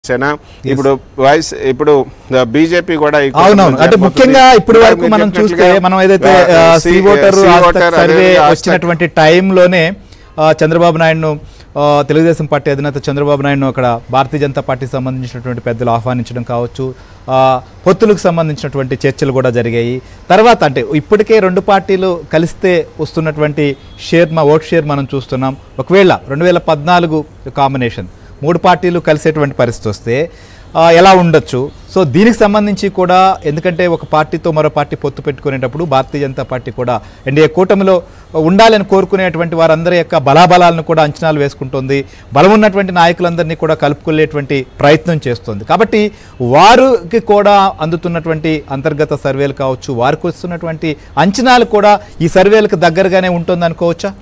సేన ఇప్పుడు వైస్ ఇప్పుడు బీజేపీ కూడా ఈ అవునవును అంటే జరగబోతుంది. ముఖ్యంగా ఇప్పటి వరకు మీరు మనం చూస్తే చెప్పినట్లుగా, మనం ఏదైతే ఆ, C C- voter C aspect voter survey అదేవిధంగా ఆస్పెక్ట్ వచ్చినటువంటి టైంలోనే ఆ, చంద్రబాబు నాయుడును ఆ, తెలుగుదేశం పార్టీ అధినేత చంద్రబాబు నాయుడును అక్కడ భారతీయ జనతా పార్టీకి సంబంధించినటువంటి పెద్దలు ఆహ్వానించడం కావచ్చు ఆ, పొత్తులకు సంబంధించినటువంటి చర్చలు కూడా జరిగాయి తర్వాత అంటే ఇప్పటికే రెండు పార్టీలు కలిస్తే వస్తున్నటువంటి షేర్ మా ఓట్ షేర్ మనం చూస్తున్నాం ఒకవేళ రెండు వేల పద్నాలుగు కాంబినేషన్ మూడు పార్టీలు కలిసేటువంటి పరిస్థితి వస్తే ఆ, ఎలా ఉండొచ్చు సో దీనికి సంబంధించి కూడా ఎందుకంటే ఒక పార్టీతో మరో పార్టీ పొత్తు పెట్టుకునేటప్పుడు భారతీయ జనతా పార్టీ కూడా ఎన్డీఏ కూటమిలో ఉండాలని కోరుకునేటువంటి వారందరి యొక్క బలాబలాలను కూడా అంచనాలు వేసుకుంటుంది బలం ఉన్నటువంటి నాయకులందరినీ కూడా కలుపుకునేటువంటి ప్రయత్నం చేస్తుంది కాబట్టి వారికి కూడా అందుతున్నటువంటి అంతర్గత సర్వేలు కావచ్చు వారికి వస్తున్నటువంటి అంచనాలు కూడా ఈ సర్వేలకు దగ్గరగానే ఉంటుంది అనుకోవచ్చా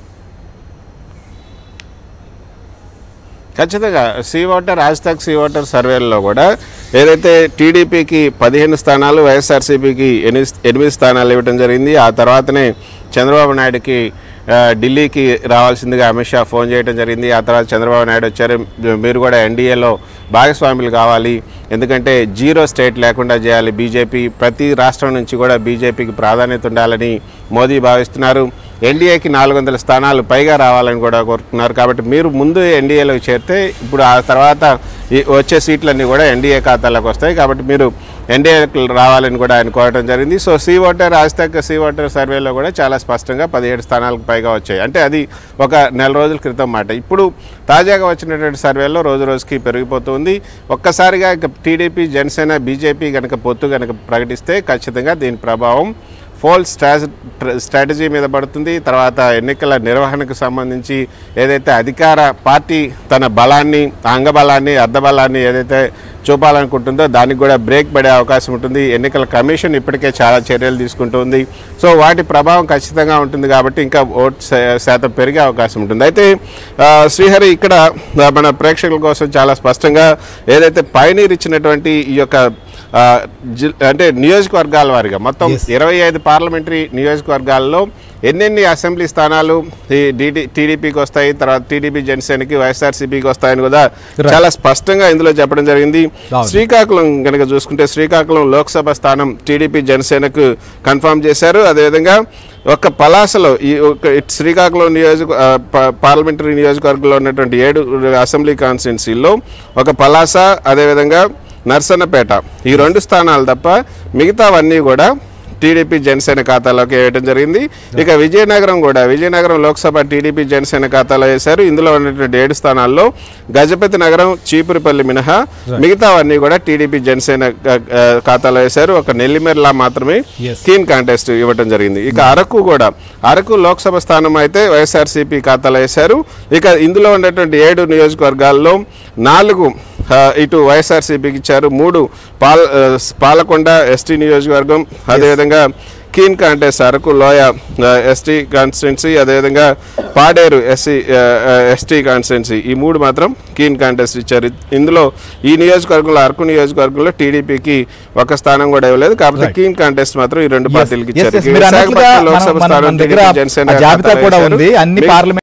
ఖచ్చితంగా C voter hash tag C voter సర్వేల్లో కూడా ఏదైతే టీడీపీకి పదిహేను స్థానాలు వైఎస్ఆర్సీపీకి ఎనిమిది ఎనిమిది స్థానాలు ఇవ్వడం జరిగింది ఆ తర్వాతనే చంద్రబాబు నాయుడుకి ఆ, ఢిల్లీకి రావాల్సిందిగా అమిత్ షా ఫోన్ చేయడం జరిగింది ఆ తర్వాత చంద్రబాబు నాయుడు వచ్చారు మీరు కూడా ఎన్డీఏలో భాగస్వాములు కావాలి ఎందుకంటే జీరో స్టేట్ లేకుండా చేయాలి బీజేపీ ప్రతి రాష్ట్రం నుంచి కూడా బీజేపీకి ప్రాధాన్యత ఉండాలని మోదీ భావిస్తున్నారు ఎన్డీఏకి నాలుగు వందల స్థానాలు పైగా రావాలని కూడా కోరుతున్నారు కాబట్టి మీరు ముందు ఎన్డీఏలోకి చేరితే ఇప్పుడు ఆ తర్వాత ఈ వచ్చే సీట్లన్నీ కూడా ఎన్డీఏ ఖాతాలోకి వస్తాయి కాబట్టి మీరు ఎన్డీఏకి రావాలని కూడా ఆయన కోరడం జరిగింది so C voter hashtag C voter సర్వేలో కూడా చాలా స్పష్టంగా పదిహేడు స్థానాలకు పైగా వచ్చాయి అంటే అది ఒక నెల రోజుల క్రితం మాట ఇప్పుడు తాజాగా వచ్చినటువంటి సర్వేలో రోజు రోజుకి పెరిగిపోతుంది ఒక్కసారిగా ఇక టీడీపీ జనసేన బీజేపీ కనుక పొత్తు కనుక ప్రకటిస్తే ఖచ్చితంగా దీని ప్రభావం ఫోల్ స్ట్రాట స్ట్రాటజీ మీద పడుతుంది తర్వాత ఎన్నికల నిర్వహణకు సంబంధించి ఏదైతే అధికార పార్టీ తన బలాన్ని అంగబలాన్ని అర్ధబలాన్ని ఏదైతే చూపాలనుకుంటుందో దానికి కూడా బ్రేక్ పడే అవకాశం ఉంటుంది ఎన్నికల కమిషన్ ఇప్పటికే చాలా చర్యలు తీసుకుంటుంది సో వాటి ప్రభావం ఖచ్చితంగా ఉంటుంది కాబట్టి ఇంకా ఓట్ శా- శాతం పెరిగే అవకాశం ఉంటుంది అయితే ఆ, శ్రీహరి ఇక్కడ ఆ, మన ప్రేక్షకుల కోసం చాలా స్పష్టంగా ఏదైతే పైనీర్ ఇచ్చినటువంటి ఈ యొక్క ఆ, జి- అంటే నియోజకవర్గాల వారిగా మొత్తం Yes. ఇరవై ఐదు పార్లమెంటరీ నియోజకవర్గాల్లో ఎన్నెన్ని అసెంబ్లీ స్థానాలు ఈ డిటి టీడీపీకి వస్తాయి తర్వాత టీడీపీ జనసేనకి వైఎస్ఆర్సీపీకి వస్తాయని కూడా Right. చాలా స్పష్టంగా ఇందులో చెప్పడం జరిగింది అవును. శ్రీకాకుళం కనుక చూసుకుంటే శ్రీకాకుళం లోక్సభ స్థానం టీడీపీ జనసేనకు కన్ఫర్మ్ చేశారు అదేవిధంగా ఒక్క పలాసలో ఈ ఒక ఇట్ శ్రీకాకుళం నియోజక ఆ, ప- పార్లమెంటరీ నియోజకవర్గంలో ఉన్నటువంటి ఏడు అసెంబ్లీ కాన్స్టిట్యున్సీల్లో ఒక పలాస అదేవిధంగా నర్సన్నపేట ఈ రెండు స్థానాలు తప్ప మిగతావన్నీ కూడా టీడీపీ జనసేన ఖాతాలోకి వేయడం జరిగింది ఇక విజయనగరం కూడా విజయనగరం లోక్సభ టీడీపీ జనసేన ఖాతాలో వేశారు ఇందులో ఉన్నటువంటి ఏడు స్థానాల్లో గజపతి నగరం చీపురుపల్లి మినహా మిగతావన్నీ కూడా టీడీపీ జనసేన ఆ, ఆ, ఖాతాలో వేశారు ఒక నెల్లిమెర్లా మాత్రమే Yes. కీన్ కాంటెస్ట్ ఇవ్వడం జరిగింది ఇక అరకు కూడా అరకు లోక్సభ స్థానం అయితే వైఎస్ఆర్సీపీ ఖాతాలో వేశారు ఇక ఇందులో ఉన్నటువంటి ఏడు నియోజకవర్గాల్లో నాలుగు ఆ, ఇటు వైఎస్ఆర్సీపీకి ఇచ్చారు మూడు పాల ఆ, పాలకొండ ఎస్టీ నియోజకవర్గం అదేవిధంగా కీన్ కాంటెస్ట్ అరకు లోయ ఆ, ఎస్టీ కాన్స్టిట్యున్సీ అదేవిధంగా పాడేరు ఎస్సీ ఆ, ఆ, ఎస్టీ కాన్స్టిట్యున్సీ ఈ మూడు మాత్రం కీన్ కాంటెస్ట్ ఇచ్చారు ఇందులో ఈ నియోజకవర్గంలో అరకు నియోజకవర్గంలో టీడీపీకి ఒక స్థానం కూడా ఇవ్వలేదు కాకపోతే Right. కీన్ కాంటెస్ట్ మాత్రం ఈ రెండు Yes, పార్టీలకి yes, ఇచ్చారు yes. మీరు అన్నట్లుగా విశాఖపట్నం మన- లోక్సభ మన- స్థానం మన దగ్గర టీడీపీ జనసేన ఆ జాబితా ఖాతాలో కూడా వేశారు. ఉంది అన్ని మీ- పార్లమెంట్